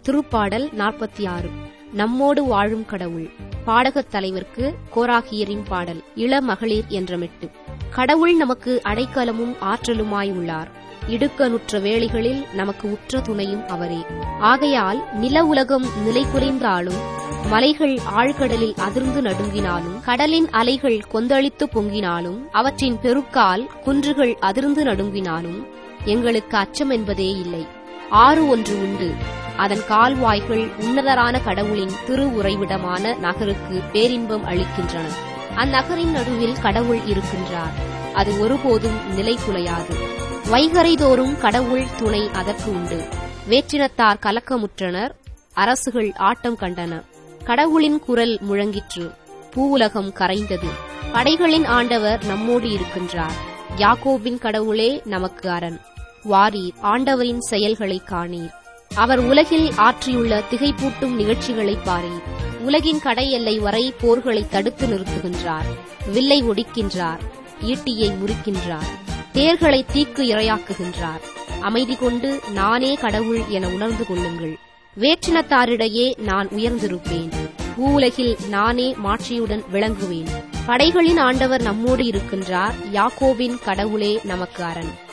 திருப்பாடல் நாற்பத்தி ஆறு நம்மோடு வாழும் கடவுள் பாடகத் தலைவர்க்கு கோராகியரின் பாடல் இளமகளிர் என்ற மெட்டு கடவுள் நமக்கு அடைக்கலமும் ஆற்றலுமாய் உள்ளார் இடுக்கனுற்ற வேளைகளில் நமக்கு உற்ற துணையும் அவரே ஆகையால் நில உலகம் நிலை குறைந்தாலும் மலைகள் ஆழ்கடலில் அதிர்ந்து நடுங்கினாலும் கடலின் அலைகள் கொந்தளித்து பொங்கினாலும் அவற்றின் பெருக்கால் குன்றுகள் அதிர்ந்து நடுங்கினாலும் எங்களுக்கு அச்சம் என்பதே இல்லை ஆறு ஒன்று உண்டு அதன் கால்வாய்கள் உன்னதரான கடவுளின் திரு உறைவிடமான நகருக்கு பேரின்பம் அளிக்கின்றன அந்நகரின் நடுவில் கடவுள் இருக்கின்றார் அது ஒருபோதும் நிலை குலையாது வைகரை தோறும் கடவுள் துணை அதற்கு உண்டு வேற்றினத்தார் கலக்கமுற்றனர் அரசுகள் ஆட்டம் கண்டன கடவுளின் குரல் முழங்கிற்று பூவுலகம் கரைந்தது படைகளின் ஆண்டவர் நம்மோடு இருக்கின்றார் யாக்கோபின் கடவுளே நமக்கு அரண் வாரீர் ஆண்டவரின் செயல்களை காணீர் அவர் உலகில் ஆற்றியுள்ள திகைப்பூட்டும் நிகழ்ச்சிகளை பாரீர் உலகின் கடை எல்லை வரை போர்களை தடுத்து நிறுத்துகின்றார் வில்லை ஒடிக்கின்றார் ஈட்டியை முறிக்கின்றார் தேர்களை தீக்கு இரையாக்குகின்றார் அமைதி கொண்டு நானே கடவுள் என உணர்ந்து கொள்ளுங்கள் வேற்றினத்தாரிடையே நான் உயர்ந்திருப்பேன் பூவுலகில் நானே மாட்சியுடன் விளங்குவேன் படைகளின் ஆண்டவர் நம்மோடு இருக்கின்றார் யாக்கோபின் கடவுளே நமக்கு அரண்